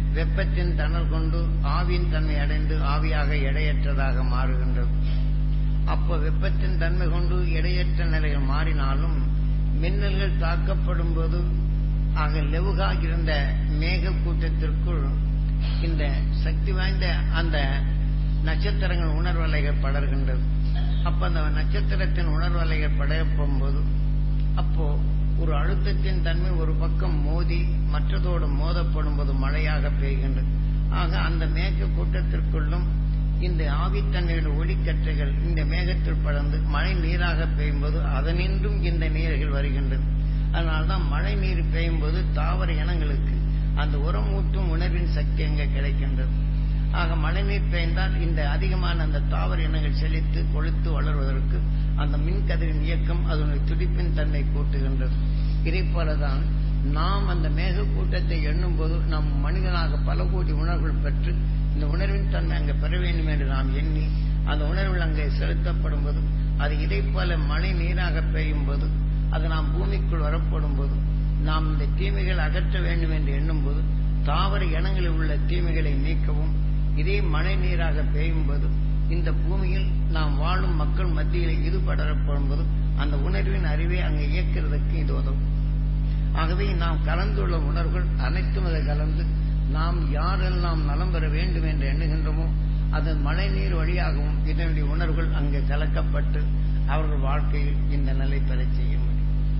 வெப்பத்தின் தணல் கொண்டு ஆவியின் தன்மை அடைந்து ஆவியாக எடையற்றதாக மாறுகின்றது அப்போ வெப்பத்தின் தன்மை கொண்டு எடையற்ற நிலையில் மாறினாலும் மின்னல்கள் தாக்கப்படும் போது ஆக லெவுகாக இருந்த மேக கூட்டத்திற்குள் இந்த சக்தி வாய்ந்த அந்த நட்சத்திரங்கள் உணர்வலைகள் படர்கின்றது அப்ப அந்த நட்சத்திரத்தின் உணர்வலைகள் படரப்படும் போது அப்போ ஒரு அழுத்தத்தின் தன்மை ஒரு பக்கம் மோதி மற்றதோடு மோதப்படும் போது மழையாக பெய்கின்றது ஆக அந்த மேக கூட்டத்திற்குள்ளும் இந்த ஆவித்தன்மையோட ஒளிக்கற்றைகள் இந்த மேகத்தில் படர்ந்து மழை நீராக பெய்யும்போது அதனின்றும் இந்த நீர்கள் வருகின்றது அதனால்தான் மழை நீர் பெய்யும் போது தாவர இனங்களுக்கு அந்த உரமூட்டும் உணர்வின் சக்தி அங்கே கிடைக்கின்றது ஆக மழை நீர் பெய்ந்தால் இந்த அதிகமான அந்த தாவர இனங்கள் செழித்து கொழுத்து வளர்வதற்கு அந்த மின்கதிரின் இயக்கம் அதனுடைய துடிப்பின் தன்மை கூட்டுகின்றது இதே போலதான் நாம் அந்த மேக கூட்டத்தை எண்ணும் போது நம் மனிதனாக பல கோடி உணர்வுகள் பெற்று இந்த உணர்வின் தன்மை அங்கே பெற வேண்டும் என்று நாம் எண்ணி அந்த உணர்வில் அங்கே செலுத்தப்படும் போது அது இதை போல மழை நீராக பெய்யும் போது அது நாம் பூமிக்குள் வரப்படும் போது நாம் இந்த தீமைகள் அகற்ற வேண்டும் என்று எண்ணும் போது தாவர இனங்களில் உள்ள தீமைகளை நீக்கவும் இதே மழை நீராக பெய்யும் போது இந்த பூமியில் நாம் வாழும் மக்கள் மத்தியில் இது படரப்படும் போது அந்த உணர்வின் அறிவை அங்கே இயக்கிறதுக்கு இது உதவும் ஆகவே நாம் கலந்துள்ள உணர்வுகள் அனைத்தும் அதை கலந்து நாம் யாரெல்லாம் நலம் பெற வேண்டும் என்று எண்ணுகின்றோமோ அதன் மழை நீர் வழியாகவும் இதனுடைய உணர்வுகள் அங்கே கலக்கப்பட்டு அவர்கள் வாழ்க்கையில் இந்த நிலை பெறச் செய்ய முடியும்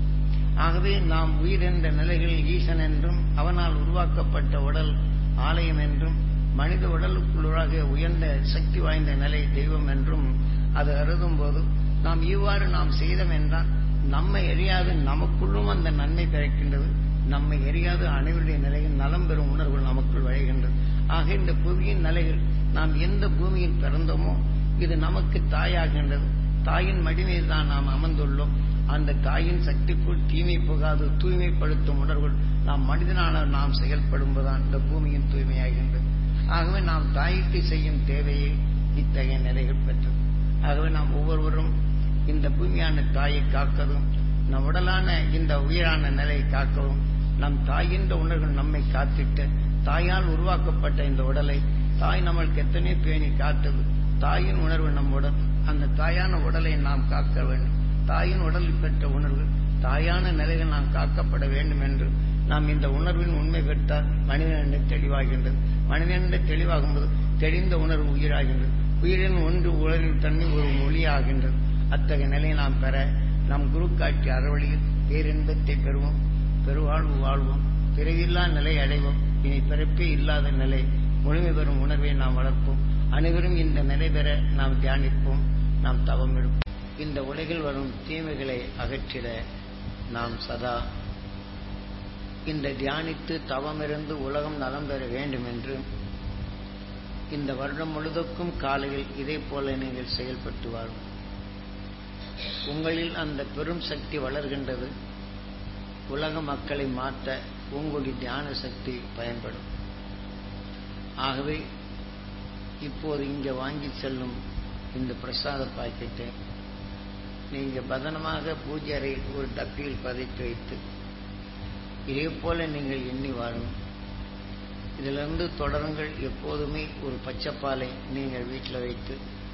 ஆகவே நாம் உயிர் என்ற நிலைகளில் ஈசன் என்றும் அவனால் உருவாக்கப்பட்ட உடல் ஆலயம் என்றும் மனித உடலுக்குள்ளாக உயர்ந்த சக்தி வாய்ந்த நிலை தெய்வம் என்றும் அது அருதும் போது நாம் இவ்வாறு நாம் செய்தோம் என்றால் நம்மை எரியாது நமக்குள்ளும் அந்த நன்மை பிறக்கின்றது நம்மை எரியாது அனைவருடைய நிலையில் நலம் பெறும் உணர்வுகள் நமக்குள் விளைகின்றது ஆக இந்த புவியின் நிலைகள் நாம் எந்த பூமியில் பிறந்தோமோ இது நமக்கு தாயாகின்றது தாயின் மடிமீது தான் நாம் அமர்ந்துள்ளோம் அந்த தாயின் சக்திக்குள் தீமை புகாது தூய்மைப்படுத்தும் உணர்வுகள் நாம் மனிதனான நாம் செயல்படும்போதுதான் இந்த பூமியின் தூய்மையாகின்றது ஆகவே நாம் தாய்க்கு செய்யும் தேவையை இத்தகைய நிலைகள் பெற்றது ஆகவே நாம் ஒவ்வொருவரும் இந்த பூமியான தாயை காக்கவும் நம் உடலான இந்த உயிரான நிலையை காக்கவும் நம் தாயின்ற உணர்வுகள் நம்மை காத்திட்டு தாயால் உருவாக்கப்பட்ட இந்த உடலை தாய் நம்மளுக்கு எத்தனை பேணி காத்தது தாயின் உணர்வு நம்முடன் அந்த தாயான உடலை நாம் காக்க வேண்டும் தாயின் உடலில் பெற்ற உணர்வு தாயான நிலையில் நாம் காக்கப்பட வேண்டும் என்று நாம் இந்த உணர்வின் உண்மை பெற்றால் மனிதனிட தெளிவாகின்றது மனிதனிட தெளிவாகும் போது தெளிந்த உணர்வு உயிராகின்றது உயிரின் ஒன்று உலகின் தன்மை ஒரு மொழியாகின்றது அத்தகைய நிலையை நாம் பெற நம் குரு காட்சி அறவழியில் பேரின்பத்தை பெறுவோம் பெருவாழ்வு வாழ்வோம் பிறவில்லா நிலை அடைவோம் இனி பிறப்பே இல்லாத நிலை முழுமை பெறும் உணர்வை நாம் வளர்ப்போம் அனைவரும் இந்த நிலை பெற நாம் தியானிப்போம் நாம் தவம் எடுப்போம் இந்த உலகில் வரும் தீமைகளை அகற்றிட நாம் சதா இந்த தியானித்து தவமிருந்து உலகம் நலம் பெற வேண்டும் என்று இந்த வருடம் முழுதுக்கும் காலையில் இதே போல நீங்கள் செயல்பட்டு வாழும் உங்களில் அந்த பெரும் சக்தி வளர்கின்றது உலக மக்களை மாற்ற உங்களுடைய தியான சக்தி பயன்படும் ஆகவே இப்போது இங்கே வாங்கி செல்லும் இந்த பிரசாத பாக்கெட்டை நீங்கள் பதனமாக பூஜை அறையில் ஒரு டப்பியில் பதைத்து வைத்து இதே போல நீங்கள் எண்ணி வாழும் இதிலிருந்து தொடருங்கள் எப்போதுமே ஒரு பச்சைப்பாலை நீங்கள் வீட்டில் வைத்து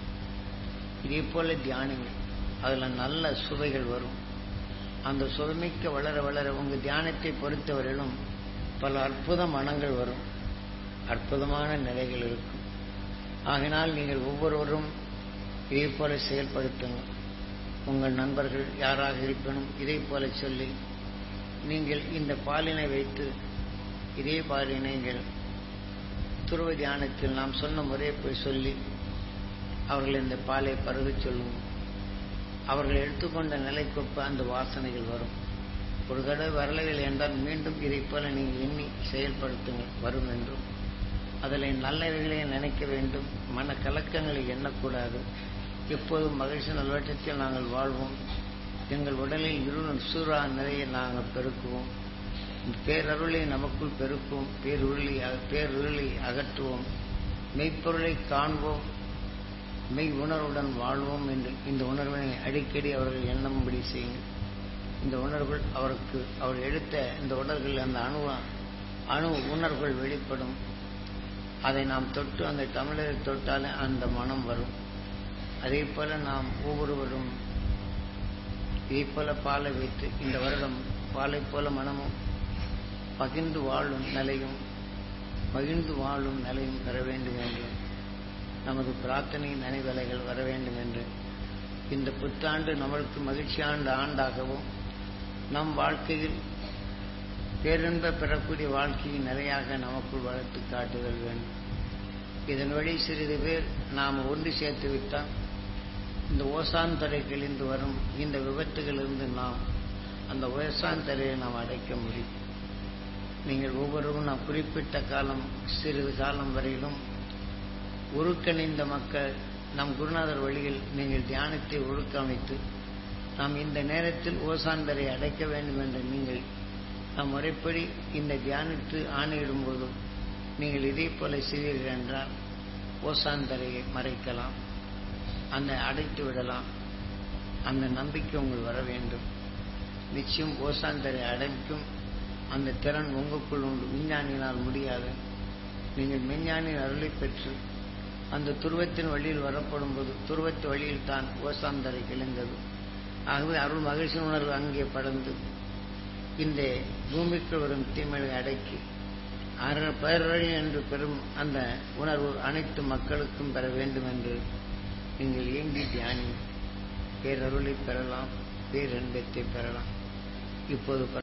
இதே போல தியானிங்கள் அதில் நல்ல சுவைகள் வரும் அந்த சுவைமிக்க வளர வளர உங்கள் தியானத்தை பொறுத்தவரையிலும் பல அற்புத மனங்கள் வரும் அற்புதமான நிலைகள் இருக்கும் ஆகினால் நீங்கள் ஒவ்வொருவரும் இதே போல செயல்படுத்துங்கள் உங்கள் நண்பர்கள் யாராக இருப்பினும் இதே போல சொல்லி நீங்கள் இந்த பாலினை வைத்து இதே பாலினை நீங்கள் துருவ தியானத்தில் நாம் சொன்ன முறையை போய் சொல்லி அவர்கள் இந்த பாலை பருகச் சொல்லுங்கள் அவர்கள் எடுத்துக்கொண்ட நிலைக்கொப்ப அந்த வாசனைகள் வரும் ஒரு தடவை வரலைகள் என்றால் மீண்டும் இதை போல நீங்கள் எண்ணி செயல்படுத்துங்கள் வரும் என்றும் அதில் நல்லவைகளை நினைக்க வேண்டும் மன கலக்கங்களை எண்ணக்கூடாது எப்போதும் மகிழ்ச்சி நல்வட்டத்தில் நாங்கள் வாழ்வோம் எங்கள் உடலில் இருள் சூறா நிறைய நாங்கள் பெருக்குவோம் பேரருளை நமக்குள் பெருக்குவோம் பேருருளை பேருருளை அகற்றுவோம் மெய்ப்பொருளை காண்போம் மெய் உணர்வுடன் வாழ்வோம் என்று இந்த உணர்வினை அடிக்கடி அவர்கள் எண்ணம்படி செய்யுங்கள் இந்த உணர்வுகள் அவருக்கு அவர் எடுத்த இந்த உணர்வுகள் அந்த அணு அணு உணர்வுகள் வெளிப்படும் அதை நாம் தொட்டு அந்த தமிழரை தொட்டாலே அந்த மனம் வரும் அதே போல நாம் ஒவ்வொருவரும் இதை போல பாலை வைத்து இந்த வருடம் பாலை போல மனமும் பகிர்ந்து வாழும் நிலையும் மகிழ்ந்து வாழும் நிலையும் பெற வேண்டும் என்று நமது பிரார்த்தனை நினைவலைகள் வர வேண்டும் என்று இந்த புத்தாண்டு நம்மளுக்கு மகிழ்ச்சியாண்ட ஆண்டாகவும் நம் வாழ்க்கையில் பேரின்ப பெறக்கூடிய வாழ்க்கையை நிறையாக நமக்குள் வளர்த்து காட்டுதல் வேண்டும் இதன் வழி சிறிது பேர் நாம் ஒன்று சேர்த்து விட்டால் இந்த ஓசான் தடை கிழிந்து வரும் இந்த விபத்துகளிலிருந்து நாம் அந்த ஓசான் தடையை நாம் அடைக்க முடியும் நீங்கள் ஒவ்வொருவரும் நாம் குறிப்பிட்ட காலம் சிறிது காலம் வரையிலும் உருக்கணிந்த மக்கள் நம் குருநாதர் வழியில் நீங்கள் தியானத்தை ஒழுக்கமைத்து நாம் இந்த நேரத்தில் ஓசாந்தரை அடைக்க வேண்டும் என்று நீங்கள் நாம் முறைப்படி இந்த தியானித்து ஆணையிடும் போதும் நீங்கள் இதே போல செய்வீர்கள் என்றால் ஓசாந்தரையை மறைக்கலாம் அந்த அடைத்து விடலாம் அந்த நம்பிக்கை உங்கள் வர வேண்டும் நிச்சயம் ஓசாந்தரை அடைக்கும் அந்த திறன் உங்களுக்குள் உண்டு விஞ்ஞானியினால் முடியாது நீங்கள் விஞ்ஞானியின் அருளை பெற்று அந்த துருவத்தின் வழியில் வரப்படும் போது துருவத்து வழியில் தான் ஓசாந்தரை கிழிந்தது ஆகவே அருள் மகிழ்ச்சி உணர்வு அங்கே படர்ந்து இந்த பூமிக்கு வரும் தீமையை அடக்கி பேரழி என்று பெறும் அந்த உணர்வு அனைத்து மக்களுக்கும் பெற வேண்டும் என்று நீங்கள் இயங்கி தியானி பேரருளை பெறலாம் பேரன்பத்தை பெறலாம் இப்போது